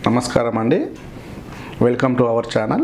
నమస్కారం అండి welcome to our channel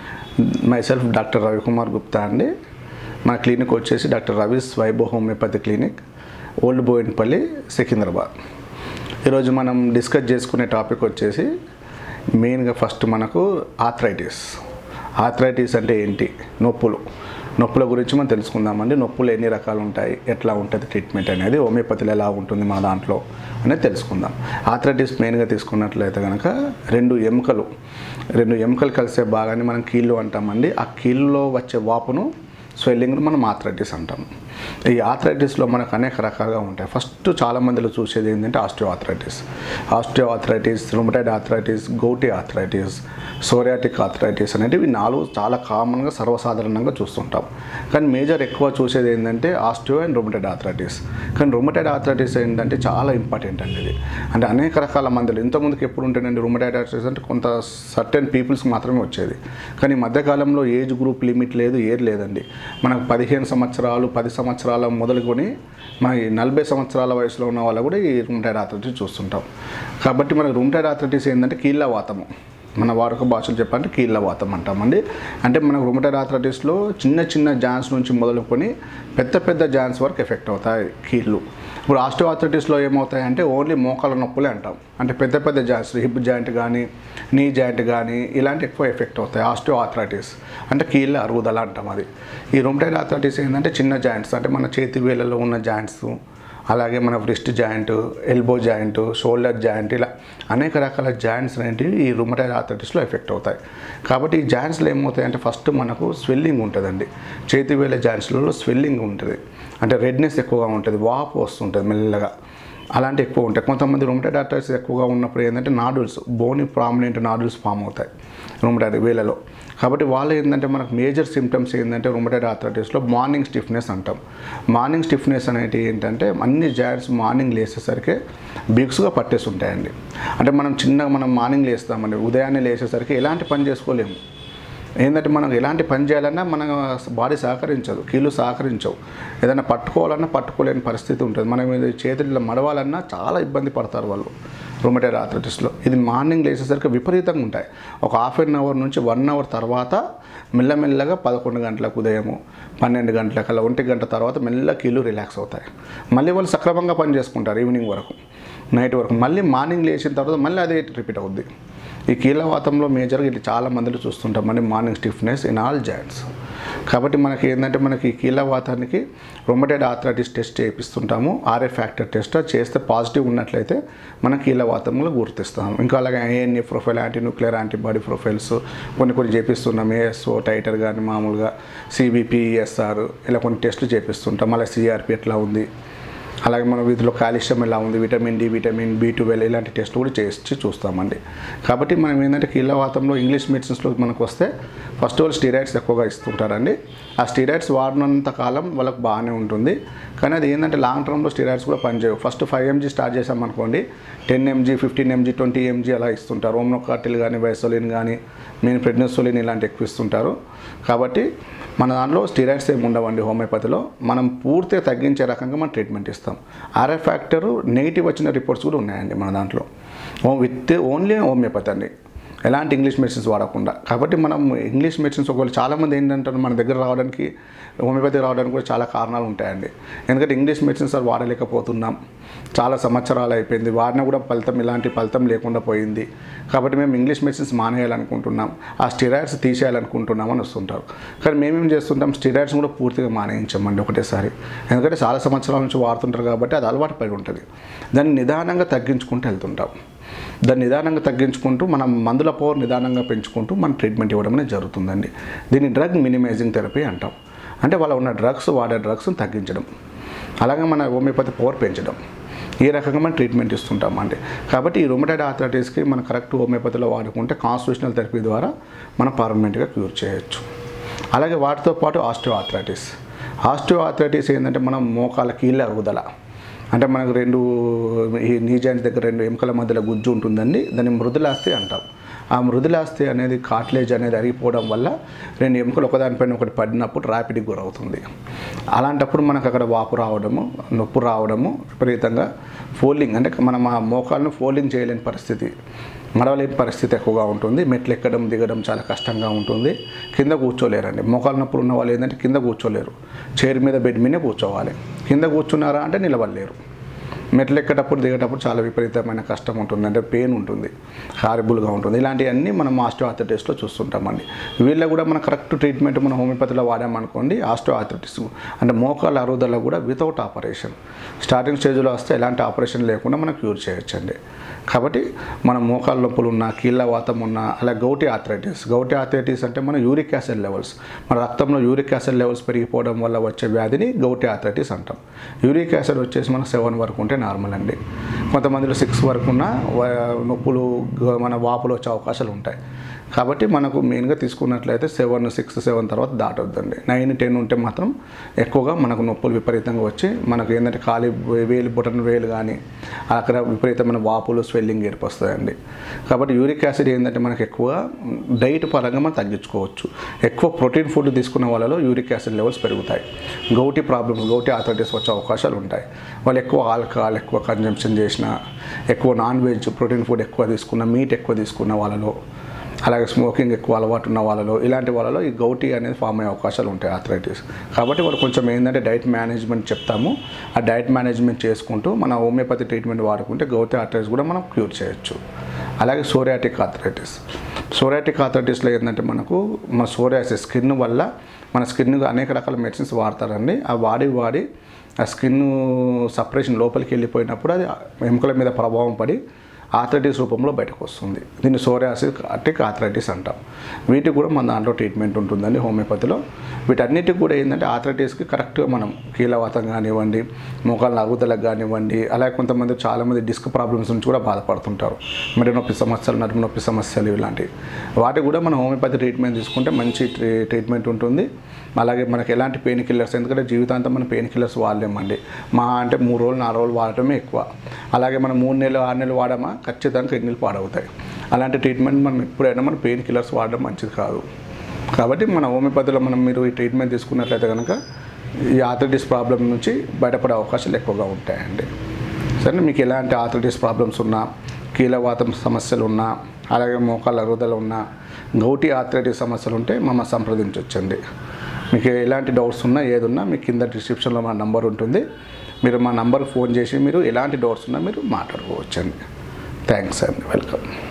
myself doctor Ravikumar Gupta అండి మా క్లినిక్ వచ్చేసి doctor Ravi's Vaibhav homeopathy clinic old Bowenpally Secunderabad ఈరోజు మనం డిస్కస్ చేసుకునే టాపిక్ వచ్చేసి మెయిన్గా ఫస్ట్ మనకు ఆథరైటిస్ ఆథరైటిస్ అంటే ఏంటి నొప్పులు నొప్పుల గురించి మనం తెలుసుకుందామండి నొప్పులు ఎన్ని రకాలు ఉంటాయి ఎట్లా ఉంటుంది ట్రీట్మెంట్ అనేది హోమియోపతిలో ఎలా ఉంటుంది మా దాంట్లో అనేది తెలుసుకుందాం ఆథరైటిస్ మెయిన్గా తీసుకున్నట్లయితే కనుక రెండు ఎముకలు రెండు ఎముకలు కలిసే భాగాన్ని మనం కీళ్ళు అంటామండి ఆ కీళ్ళలో వచ్చే వాపును స్వెల్లింగ్ను మనం ఆథరైటిస్ అంటాం ఈ ఆథరైటిస్లో మనకు అనేక రకాలుగా ఉంటాయి ఫస్ట్ చాలా మందిలో చూసేది ఏంటంటే osteoarthritis osteoarthritis rheumatoid arthritis gouty arthritis psoriatic arthritis అనేటివి నాలుగు చాలా కామన్గా సర్వసాధారణంగా చూస్తుంటాం కానీ మేజర్ ఎక్కువ చూసేది ఏంటంటే ఆస్టియో అండ్ రుమటైడ్ ఆథరైటిస్ కానీ రుమటైడ్ ఆథరైటిస్ ఏంటంటే చాలా ఇంపార్టెంట్ అండి ఇది అంటే అనేక రకాల మందులు ఇంతకుముందుకు ఎప్పుడు ఉంటుందండి రుమటైడ్ ఆథరైటిస్ అంటే కొంత సర్టెన్ పీపుల్స్కి మాత్రమే వచ్చేది కానీ ఈ మధ్యకాలంలో ఏజ్ గ్రూప్ లిమిట్ లేదు ఏది లేదండి మనకు పదిహేను సంవత్సరాలు పది సంవత్సరాల మొదలుకొని మన ఈ నలభై సంవత్సరాల వయసులో ఉన్న వాళ్ళు కూడా ఈ రూమ్టైడ్ ఆథరైటిస్ చూస్తుంటాం కాబట్టి మనకు రూమ్టైడ్ ఆథరైటిస్ ఏంటంటే కీళ్ళ వాతము మన వాడుక భాషలు చెప్పాలంటే కీళ్ళ వాతం అంటామండి అంటే మనకు రూమటైడ్ ఆథరైటిస్లో చిన్న చిన్న జాన్స్ నుంచి మొదలుకొని పెద్ద పెద్ద జాన్స్ వరకు ఎఫెక్ట్ అవుతాయి కీళ్ళు ఇప్పుడు ఆస్టో ఆథరైటిస్లో ఏమవుతాయంటే ఓన్లీ మోకాల నొప్పులే అంటాం అంటే పెద్ద పెద్ద జాయింట్స్ హిప్ జాయింట్ కానీ నీ జాయింట్ కానీ ఇలాంటి ఎక్కువ ఎఫెక్ట్ అవుతాయి ఆస్టో ఆథరైటిస్ అంటే కీళ్ళ అరుగుదల అంటాం అది ఈ రూమటైడ్ ఆథరైటిస్ ఏంటంటే చిన్న జాయింట్స్ అంటే మన చేతి వేళ్ళలో ఉన్న జాయింట్స్ అలాగే మన wrist joint elbow joint shoulder joint ఇలా అనేక రకాల జాయింట్స్ అనేటివి ఈ రుమటైడ్ ఆథరైటిస్లో ఎఫెక్ట్ అవుతాయి కాబట్టి ఈ జాయింట్స్లో ఏమవుతాయంటే ఫస్ట్ మనకు స్వెల్లింగ్ ఉంటుందండి చేతి వేల జాయింట్స్లలో స్వెల్లింగ్ ఉంటుంది అంటే రెడ్నెస్ ఎక్కువగా ఉంటుంది వాపు వస్తుంటుంది మెల్లగా అలాంటి ఎక్కువ ఉంటాయి కొంతమంది రూమటైడ్ ఆర్థరైటిస్ ఎక్కువగా ఉన్నప్పుడు ఏంటంటే nodules bony prominent nodules form అవుతాయి రూమటైడ్ వేలలో కాబట్టి వాళ్ళు ఏంటంటే మనకు మేజర్ సిమ్టమ్స్ ఏంటంటే రూమటైడ్ ఆర్థరైటిస్లో మార్నింగ్ స్టిఫ్నెస్ అంటాం మార్నింగ్ స్టిఫ్నెస్ అనేది ఏంటంటే అన్ని జాయింట్స్ మార్నింగ్ లేచేసరికి బిగ్స్గా పట్టేసి ఉంటాయండి అంటే మనం చిన్నగా మనం మార్నింగ్ లేస్తామండి ఉదయాన్నే లేచేసరికి ఎలాంటి పని చేసుకోలేము ఏంటంటే మనం ఎలాంటి పని చేయాలన్నా మన బాడీ సహకరించదు కీళ్ళు సహకరించవు ఏదైనా పట్టుకోవాలన్నా పట్టుకోలేని పరిస్థితి ఉంటుంది మనం ఇది చేతుల్లో మడవాలన్నా చాలా ఇబ్బంది పడతారు వాళ్ళు రొమటైడ్ ఆథరైటిస్లో ఇది మార్నింగ్ లేచేసరికి విపరీతంగా ఉంటాయి ఒక హాఫ్ అన్ అవర్ నుంచి వన్ అవర్ తర్వాత మెల్లమెల్లగా పదకొండు గంటలకు ఉదయము పన్నెండు గంటలకు అలా ఒంటి గంట తర్వాత మెల్ల కీళ్ళు రిలాక్స్ అవుతాయి మళ్ళీ వాళ్ళు సక్రమంగా పని చేసుకుంటారు ఈవినింగ్ వరకు నైట్ వరకు మళ్ళీ మార్నింగ్ లేచిన తర్వాత మళ్ళీ అదే రిపీట్ అవుద్ది ఈ కీలవాతంలో మేజర్గా ఇట్లా చాలా మందిలో చూస్తుంటాం మన morning stiffness in all joints కాబట్టి మనకి ఏంటంటే మనకి ఈ కీలవాతానికి రొమటైడ్ ఆథరైటిస్ టెస్ట్ చేయిస్తుంటాము ఆర్ఏ ఫ్యాక్టర్ టెస్ట్ అది చేస్తే పాజిటివ్ ఉన్నట్లయితే మన కీలవాతంలో గుర్తిస్తాము ఇంకా అలాగే ANA profile anti nuclear antibody profiles కొన్ని కొన్ని చేపిస్తున్నాం ఏఎస్ఓ టైటర్ కానీ మామూలుగా సిబిపి ఈఎస్ఆర్ ఇలా కొన్ని టెస్టులు చేపిస్తుంటాం మళ్ళీ సిఆర్పి ఎట్లా ఉంది అలాగే మనం వీటిలో కాల్షియం ఎలా ఉంది vitamin D vitamin B twelve ఇలాంటి టెస్ట్ కూడా చేసి చూస్తామండి కాబట్టి మనం ఏంటంటే కీళ్ళవాతంలో ఇంగ్లీష్ మెడిసిన్స్లో మనకు వస్తే ఫస్ట్ వాళ్ళు స్టీరాయిడ్స్ ఎక్కువగా ఇస్తుంటారండి ఆ స్టీరాయిడ్స్ వాడినంత కాలం వాళ్ళకి బాగానే ఉంటుంది కానీ అది ఏంటంటే లాంగ్ టర్మ్లో స్టీరాయిడ్స్ కూడా పనిచేయవు ఫస్ట్ ఫైవ్ ఎంజీ స్టార్ట్ చేసామనుకోండి ten MG fifteen MG twenty MG అలా ఇస్తుంటారు ఓమ్నోకార్టిల్ కానీ వైసోలిన్ కానీ మెయిన్ ప్రెగ్నెన్సోలిన్ ఇలాంటి ఎక్కువ ఇస్తుంటారు కాబట్టి మన దాంట్లో స్టీరాయిడ్స్ ఏమి ఉండవండి హోమియోపతిలో మనం పూర్తిగా తగ్గించే రకంగా మనం ట్రీట్మెంట్ ఇస్తాం ఆర్ఏ ఫ్యాక్టర్ నెగిటివ్ వచ్చిన రిపోర్ట్స్ కూడా ఉన్నాయండి మన దాంట్లో ఓ విత్ ఓన్లీ హోమియోపతి అండి ఎలాంటి ఇంగ్లీష్ మెడిసిన్స్ వాడకుండా కాబట్టి మనం ఇంగ్లీష్ మెడిసిన్స్ ఒకవేళ చాలామంది ఏంటంటారు మన దగ్గర రావడానికి హోమియోపతి రావడానికి కూడా చాలా కారణాలు ఉంటాయండి ఎందుకంటే ఇంగ్లీష్ మెడిసిన్స్ అది వాడలేకపోతున్నాం చాలా సంవత్సరాలు అయిపోయింది వాడినా కూడా ఫలితం ఇలాంటి ఫలితం లేకుండా పోయింది కాబట్టి మేము ఇంగ్లీష్ మెడిసిన్స్ మానేయాలనుకుంటున్నాం ఆ స్టిరాయిడ్స్ తీసేయాలనుకుంటున్నాం అని వస్తుంటారు కానీ మేమేం చేస్తుంటాం స్టిరాయిడ్స్ కూడా పూర్తిగా మానేయించామండి ఒకటేసారి ఎందుకంటే చాలా సంవత్సరాల నుంచి వాడుతుంటారు కాబట్టి అది అలవాటు పడి ఉంటుంది దాన్ని నిదానంగా తగ్గించుకుంటూ వెళ్తుంటాం దాన్ని నిదానంగా తగ్గించుకుంటూ మనం మందుల పవర్ నిదానంగా పెంచుకుంటూ మన ట్రీట్మెంట్ ఇవ్వడం అనేది జరుగుతుందండి దీన్ని డ్రగ్ మినిమైజింగ్ థెరపీ అంటాం అంటే వాళ్ళ ఉన్న డ్రగ్స్ వాడే డ్రగ్స్ని తగ్గించడం అలాగే మన హోమియోపతి పవర్ పెంచడం ఈ రకంగా మనం ట్రీట్మెంట్ ఇస్తుంటామండి కాబట్టి ఈ రొమటైడ్ ఆథరైటిస్కి మనం కరెక్ట్ హోమియోపతిలో వాడుకుంటే కాన్స్టిట్యూషనల్ థెరపీ ద్వారా మనం పర్మనెంట్గా క్యూర్ చేయొచ్చు అలాగే వాటితో పాటు ఆస్టియో ఆథరైటిస్ ఆస్టియో ఆథరైటిస్ ఏంటంటే మనం మోకాల కీళ్ళ అరుగుదల అంటే మనకు రెండు ఈ నీ జాయింట్ దగ్గర రెండు ఎముకల మధ్యలో గుజ్జు ఉంటుందండి దాన్ని మృదులాస్తి అంటాం ఆ మృదులాస్తి అనేది కాట్లేజ్ అనేది అరిగిపోవడం వల్ల రెండు ఎముకలు ఒకదానిపైన ఒకటి పడినప్పుడు ర్యాపిడ్కి గురవుతుంది అలాంటప్పుడు మనకు అక్కడ వాపు రావడము నొప్పి రావడము విపరీతంగా ఫోల్డింగ్ అంటే మనం ఆ మోకాలను ఫోల్డింగ్ చేయలేని పరిస్థితి నడవలేని పరిస్థితి ఎక్కువగా ఉంటుంది మెట్లు ఎక్కడం దిగడం చాలా కష్టంగా ఉంటుంది కింద కూర్చోలేరండి మోకాలు నొప్పులు ఉన్న వాళ్ళు ఏంటంటే కింద కూర్చోలేరు చైర్ మీద బెడ్ మీదే కూర్చోవాలి కింద కూర్చున్నారా అంటే నిలబడలేరు మెట్లు ఎక్కేటప్పుడు దిగేటప్పుడు చాలా విపరీతమైన కష్టం ఉంటుంది అంటే పెయిన్ ఉంటుంది హారిబుల్గా ఉంటుంది ఇలాంటివన్నీ మనం ఆస్టియోఆర్థరైటిస్లో చూస్తుంటామండి వీళ్ళ కూడా మన కరెక్ట్ ట్రీట్మెంట్ మన హోమియోపతిలో వాడామనుకోండి ఆస్టియోఆర్థరైటిస్ అంటే మోకాల అరుగుదల కూడా వితౌట్ ఆపరేషన్ స్టార్టింగ్ స్టేజ్లో వస్తే ఎలాంటి ఆపరేషన్ లేకుండా మనం క్యూర్ చేయొచ్చండి కాబట్టి మన మోకాల నొప్పులు ఉన్న కీళ్ళ వాతం ఉన్న అలా గౌటి ఆథరైటిస్ గౌటి ఆథరైటిస్ అంటే మన యూరిక్ యాసిడ్ లెవెల్స్ మన రక్తంలో యూరిక్ యాసిడ్ లెవెల్స్ పెరిగిపోవడం వల్ల వచ్చే వ్యాధిని గౌటి ఆథరైటిస్ అంటాం యూరిక్ యాసిడ్ వచ్చేసి మన సెవెన్ వరకు ఉంటే నార్మల్ అండి కొంతమందిలో సిక్స్ వరకు ఉన్న వ- నొప్పులు గ- మన వాపులు వచ్చే అవకాశాలు ఉంటాయి కాబట్టి మనకు మెయిన్గా తీసుకున్నట్లయితే సెవెన్ సిక్స్ సెవెన్ తర్వాత దాటొద్దండి నైన్ టెన్ ఉంటే మాత్రం ఎక్కువగా మనకు నొప్పులు విపరీతంగా వచ్చి మనకు ఏంటంటే ఖాళీ వే- వేలు బొటన్ వేలు కానీ అక్కడ విపరీతమైన వాపులు స్వెల్లింగ్ ఏర్పస్తాయండి కాబట్టి యూరిక్ యాసిడ్ ఏంటంటే మనకు ఎక్కువ డైట్ పరంగా మనం తగ్గించుకోవచ్చు ఎక్కువ ప్రోటీన్ ఫుడ్ తీసుకున్న వాళ్ళలో యూరిక్ యాసిడ్ లెవెల్స్ పెరుగుతాయి గౌటి ప్రాబ్లమ్స్ గౌటి ఆథరైటిస్ వచ్చే అవకాశాలు ఉంటాయి వాళ్ళు ఎక్కువ ఆల్కహాల్ ఎక్కువ కన్జంప్షన్ చేసిన ఎక్కువ నాన్ వెజ్ ప్రోటీన్ ఫుడ్ ఎక్కువ తీసుకున్న మీట్ ఎక్కువ తీసుకున్న వాళ్ళలో అలాగే స్మోకింగ్ ఎక్కువ అలవాటు ఉన్న వాళ్ళలో ఇలాంటి వాళ్ళలో ఈ గౌటి అనేది ఫామ్ అయ్యే అవకాశాలు ఉంటాయి ఆథరైటిస్ కాబట్టి వాళ్ళు కొంచెం ఏంటంటే డైట్ మేనేజ్మెంట్ చెప్తాము ఆ డైట్ మేనేజ్మెంట్ చేసుకుంటూ మన హోమియోపతి ట్రీట్మెంట్ వాడుకుంటే గౌటి ఆథరైటిస్ కూడా మనం క్యూర్ చేయొచ్చు అలాగే సోరియాటిక్ ఆథరైటిస్ సోరియాటిక్ ఆథరైటిస్లో ఏంటంటే మనకు మన సోరియాసిస్ స్కిన్ వల్ల మన స్కిన్ అనేక రకాల మెడిసిన్స్ వాడతారండి ఆ వాడి వాడి ఆ స్కిన్ సపరేషన్ లోపలికి వెళ్ళిపోయినప్పుడు అది ఎముకల మీద ప్రభావం పడి ఆథరైటిస్ రూపంలో బయటకు వస్తుంది దీన్ని సోరియాసిక్ ఆథరైటిస్ అంటాం వీటికి కూడా మన దాంట్లో ట్రీట్మెంట్ ఉంటుందండి హోమియోపతిలో వీటన్నిటికి కూడా ఏంటంటే ఆథరైటిస్కి కరెక్ట్గా మనం కీలవాతం కానివ్వండి మోకాళ్ళ అరుగుదలకు కానివ్వండి అలాగే కొంతమంది చాలామంది డిస్క్ ప్రాబ్లమ్స్ నుంచి కూడా బాధపడుతుంటారు మరి నొప్పి సమస్యలు నడుము నొప్పి సమస్యలు ఇలాంటివి వాటికి కూడా మనం హోమియోపతి ట్రీట్మెంట్ తీసుకుంటే మంచి ట్రీ- ట్రీట్మెంట్ ఉంటుంది అలాగే మనకి ఎలాంటి పెయిన్ కిల్లర్స్ ఎందుకంటే జీవితాంతం మనం పెయిన్ కిల్లర్స్ వాడలేమండి మా అంటే మూడు రోజులు నాలుగు రోజులు వాడటమే ఎక్కువ అలాగే మనం మూడు నెలలు ఆరు నెలలు వాడమా ఖచ్చితంగా కిడ్నీలు పాడవుతాయి అలాంటి ట్రీట్మెంట్ మనం ఎప్పుడైనా మనం పెయిన్ కిల్లర్స్ వాడడం మంచిది కాదు కాబట్టి మన హోమియోపతిలో మనం మీరు ఈ ట్రీట్మెంట్ తీసుకున్నట్లయితే కనుక ఈ ఆథరైటిస్ ప్రాబ్లం నుంచి బయటపడే అవకాశాలు ఎక్కువగా ఉంటాయండి సరే మీకు ఎలాంటి ఆథరైటిస్ ప్రాబ్లమ్స్ ఉన్నా కీలవాతం సమస్యలు ఉన్నా అలాగే మోకాళ్ళ అరుగుదల ఉన్నా గౌటి ఆథరైటిస్ సమస్యలు ఉంటే మమ్మల్ని సంప్రదించవచ్చండి మీకు ఎలాంటి డౌట్స్ ఉన్నా ఏది ఉన్నా మీకు కింద డిస్క్రిప్షన్లో మా నంబర్ ఉంటుంది మీరు మా నంబర్కి ఫోన్ చేసి మీరు ఎలాంటి డౌట్స్ ఉన్నా మీరు మాట్లాడుకోవచ్చండి థ్యాంక్స్ అండి వెల్కమ్